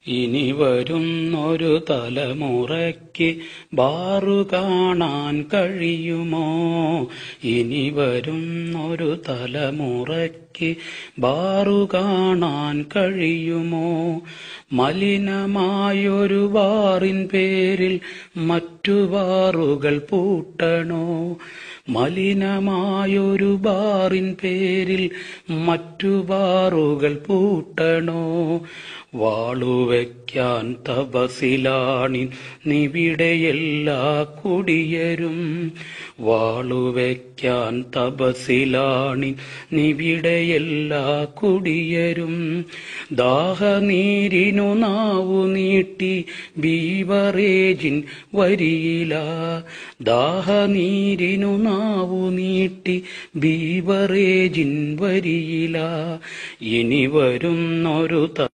ഇനി വരുന്നൊരു തലമുറയ്ക്ക് ബാറു കാണാൻ കഴിയുമോ ഇനി വരുന്നൊരു തലമുറയ്ക്ക് ബാറു കാണാൻ കഴിയുമോ മലിനമായൊരു ബാറിൻ പേരിൽ മറ്റു ബാറുകൾ പൂട്ടണോ മലിനമായൊരു ബാറിൻ പേരിൽ മറ്റു ബാറുകൾ പൂട്ടണോ വാളുവയ്ക്കാൻ തപസിലാണി നിവിടെ എല്ലാ കുടിയരും വാളുവയ്ക്കാൻ തപസിലാണി നിവിടെ എല്ലാ കുടിയരും ദാഹനീരിനു നാവു നീട്ടി ബീവറേജിൻ വരിയില ദാഹനീരിനു നാവു നീട്ടി ബീവറേജിൻ വരിയില ഇനി വരുന്നൊരു ത